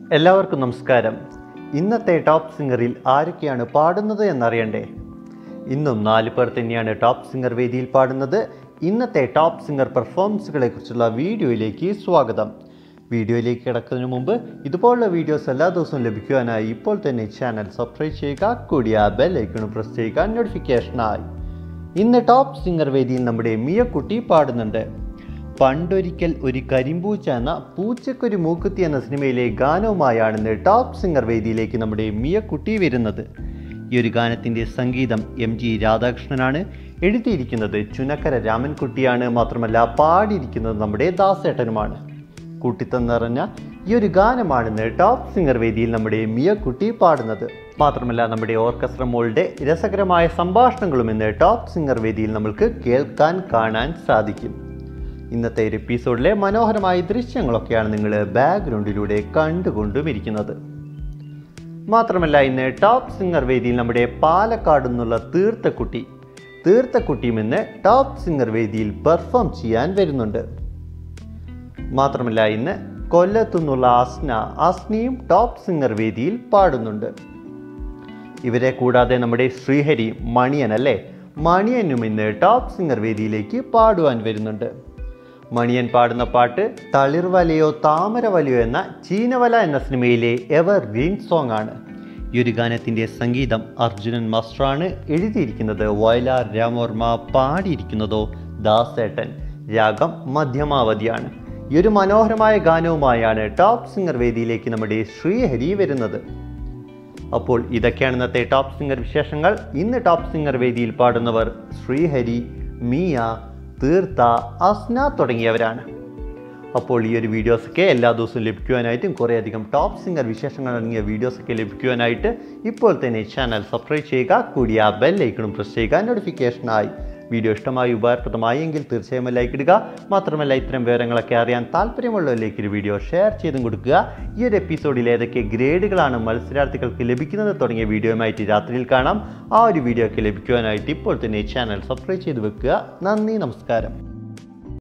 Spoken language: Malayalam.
എല്ലാവർക്കും നമസ്കാരം ഇന്നത്തെ ടോപ്പ് സിംഗറിൽ ആരൊക്കെയാണ് പാടുന്നത് എന്നറിയണ്ടേ ഇന്നും നാല് പേർ തന്നെയാണ് ടോപ്പ് സിംഗർ വേദിയിൽ പാടുന്നത് ഇന്നത്തെ ടോപ്പ് സിംഗർ പെർഫോമൻസുകളെ കുറിച്ചുള്ള വീഡിയോയിലേക്ക് സ്വാഗതം വീഡിയോയിലേക്ക് കിടക്കുന്നതിന് മുമ്പ് ഇതുപോലുള്ള വീഡിയോസ് എല്ലാ ദിവസവും ലഭിക്കുവാനായി ഇപ്പോൾ തന്നെ ചാനൽ സബ്സ്ക്രൈബ് ചെയ്യുക കൂടിയ ബെൽ ഐക്കണും പ്രസ് ചെയ്യുക നോട്ടിഫിക്കേഷനായി ഇന്ന് ടോപ്പ് സിംഗർ വേദിയിൽ നമ്മുടെ മിയക്കുട്ടി പാടുന്നുണ്ട് പണ്ടൊരിക്കൽ ഒരു കരിമ്പൂച്ച എന്ന പൂച്ചക്കൊരു മൂക്കുത്തി എന്ന സിനിമയിലെ ഗാനവുമായാണ് ഇന്ന് ടോപ്പ് സിംഗർ വേദിയിലേക്ക് നമ്മുടെ മിയക്കുട്ടി വരുന്നത് ഈ ഒരു ഗാനത്തിൻ്റെ സംഗീതം എം ജി രാധാകൃഷ്ണനാണ് എഴുതിയിരിക്കുന്നത് ചുനക്കര രാമൻകുട്ടിയാണ് മാത്രമല്ല പാടിയിരിക്കുന്നത് നമ്മുടെ ദാസേട്ടനുമാണ് കൂട്ടിത്തം നിറഞ്ഞ ഈ ഒരു ഗാനമാണിന്ന് ടോപ്പ് സിംഗർ വേദിയിൽ നമ്മുടെ മിയക്കുട്ടി പാടുന്നത് മാത്രമല്ല നമ്മുടെ ഓർക്കസ്ട്ര മോളുടെ രസകരമായ സംഭാഷണങ്ങളും ഇന്ന് ടോപ്പ് സിംഗർ വേദിയിൽ നമ്മൾക്ക് കേൾക്കാൻ കാണാൻ സാധിക്കും ഇന്നത്തെ ഒരു എപ്പിസോഡിലെ മനോഹരമായ ദൃശ്യങ്ങളൊക്കെയാണ് നിങ്ങൾ ബാക്ക്ഗ്രൗണ്ടിലൂടെ കണ്ടുകൊണ്ടും ഇരിക്കുന്നത് മാത്രമല്ല ഇന്ന് ടോപ്പ് സിംഗർ വേദിയിൽ നമ്മുടെ പാലക്കാട് നിന്നുള്ള തീർത്ഥക്കുട്ടി തീർത്ഥക്കുട്ടിയും ഇന്ന് ടോപ്പ് സിംഗർ വേദിയിൽ പെർഫോം ചെയ്യാൻ വരുന്നുണ്ട് മാത്രമല്ല ഇന്ന് കൊല്ലത്തു നിന്നുള്ള അസ്ന അസ്നയും ടോപ്പ് സിംഗർ വേദിയിൽ പാടുന്നുണ്ട് ഇവരെ കൂടാതെ നമ്മുടെ ശ്രീഹരി മണിയൻ അല്ലേ മണിയനും ഇന്ന് ടോപ്പ് സിംഗർ വേദിയിലേക്ക് പാടുവാൻ വരുന്നുണ്ട് മണിയൻ പാടുന്ന പാട്ട് തളിർവലയോ താമരവലയോ എന്ന ചീനവല എന്ന സിനിമയിലെ എവർ ഗ്രീൻ സോങ് ആണ് ഈ ഒരു ഗാനത്തിൻ്റെ സംഗീതം അർജുനൻ മാസ്റ്ററാണ് എഴുതിയിരിക്കുന്നത് വയലാർ രാമവർമ്മ പാടിയിരിക്കുന്നതോ ദാസേട്ടൻ രാഗം മധ്യമാവധിയാണ് ഈ ഒരു മനോഹരമായ ഗാനവുമായാണ് ടോപ്പ് സിംഗർ വേദിയിലേക്ക് നമ്മുടെ ശ്രീഹരി വരുന്നത് അപ്പോൾ ഇതൊക്കെയാണ് ഇന്നത്തെ ടോപ്പ് സിംഗർ വിശേഷങ്ങൾ ഇന്ന് ടോപ്പ് സിംഗർ വേദിയിൽ പാടുന്നവർ ശ്രീഹരി മിയ തീർത്ത അസ്ന തുടങ്ങിയവരാണ് അപ്പോൾ ഈ ഒരു വീഡിയോസൊക്കെ എല്ലാ ദിവസവും ലഭിക്കുവാനായിട്ടും കുറേയധികം ടോപ്പ് സിംഗർ വിശേഷങ്ങൾ അടങ്ങിയ വീഡിയോസൊക്കെ ലഭിക്കുവാനായിട്ട് ഇപ്പോൾ തന്നെ ചാനൽ സബ്സ്ക്രൈബ് ചെയ്യുക കൂടിയ ബെൽ ഐക്കണും പ്രസ് ചെയ്യുക നോട്ടിഫിക്കേഷനായി വീഡിയോ ഇഷ്ടമായി ഉപകാരപ്രദമായി എങ്കിൽ തീർച്ചയായും ലൈക്ക് ഇടുക മാത്രമല്ല ഇത്തരം വിവരങ്ങളൊക്കെ അറിയാൻ താല്പര്യമുള്ളവരിലേക്ക് ഒരു വീഡിയോ ഷെയർ ചെയ്തും കൊടുക്കുക ഈ ഒരു എപ്പിസോഡിൽ ഏതൊക്കെ ഗ്രേഡുകളാണ് മത്സരാർത്ഥികൾക്ക് ലഭിക്കുന്നത് തുടങ്ങിയ വീഡിയോയുമായിട്ട് രാത്രിയിൽ കാണാം ആ ഒരു വീഡിയോ ഒക്കെ ലഭിക്കുവാനായിട്ട് ഇപ്പോൾ തന്നെ ചാനൽ സബ്സ്ക്രൈബ് ചെയ്ത് വെക്കുക നന്ദി നമസ്കാരം